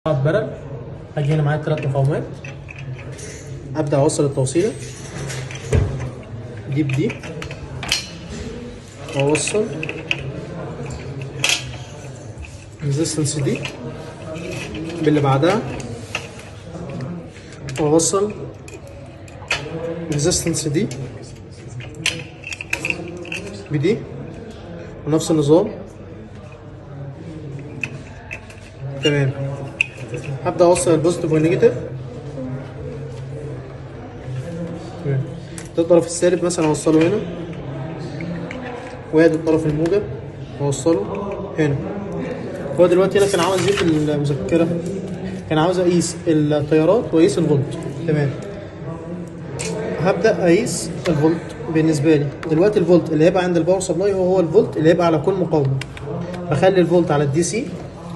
برد هاجي هنا معايا ثلاث مقاومات ابدا اوصل التوصيله دي بدي واوصل ريزيستنس دي باللي بعدها واوصل ريزيستنس دي بدي ونفس النظام تمام هبدا اوصل البوزيتيف والنيجاتيف تمام ده الطرف السالب مثلا اوصله هنا وادي الطرف الموجب اوصله هنا هو دلوقتي هنا كان عاوز ايه في المذكره كان عاوز اقيس التيارات واقيس الفولت تمام هبدا اقيس الفولت بالنسبه لي دلوقتي الفولت اللي هيبقى عند الباور سبلاي هو هو الفولت اللي هيبقى على كل مقاومه بخلي الفولت على الدي سي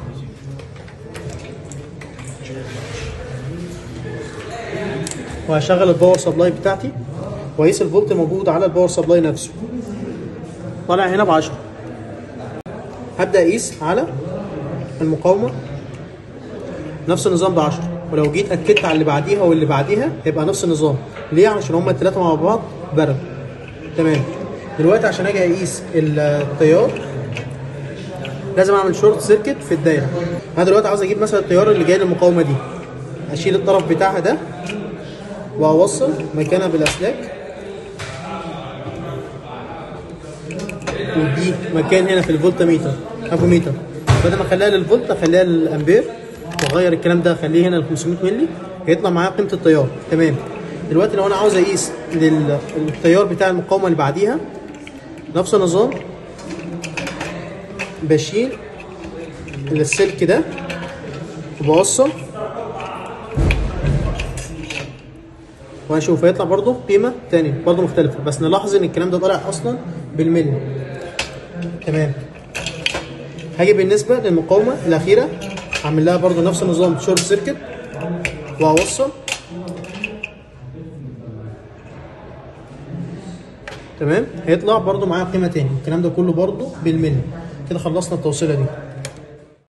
وهشغل الباور سبلاي بتاعتي واقيس الفولت الموجود على الباور سبلاي نفسه طالع هنا ب 10 هبدا اقيس على المقاومه نفس النظام ب 10 ولو جيت اكدت على اللي بعديها واللي بعديها هيبقى نفس النظام ليه علشان هما الثلاثه مع بعض برد تمام دلوقتي عشان اجي اقيس التيار لازم اعمل شورت سيركت في الدايره انا دلوقتي عاوز اجيب مثلا التيار اللي جاي للمقاومه دي اشيل الطرف بتاعها ده واوصل مكانها بالاسلاك ودي مكان هنا في الفولت ميتر افوميتر بدل ما اخليها للفولت اخليها للامبير واغير الكلام ده اخليه هنا ل 500 مللي هيطلع معايا قيمه التيار تمام دلوقتي لو انا عاوز اقيس للتيار بتاع المقاومه اللي بعديها نفس النظام بشيل السلك ده وبوصل وهنشوف هيطلع برضه قيمه تانية برضه مختلفه بس نلاحظ ان الكلام ده طالع اصلا بالملي تمام هاجي بالنسبه للمقاومه الاخيره هعمل لها برضه نفس النظام شورت سيركت وهوصل تمام هيطلع برضه معايا قيمه تاني الكلام ده كله برضه بالملي كده خلصنا التوصيله دي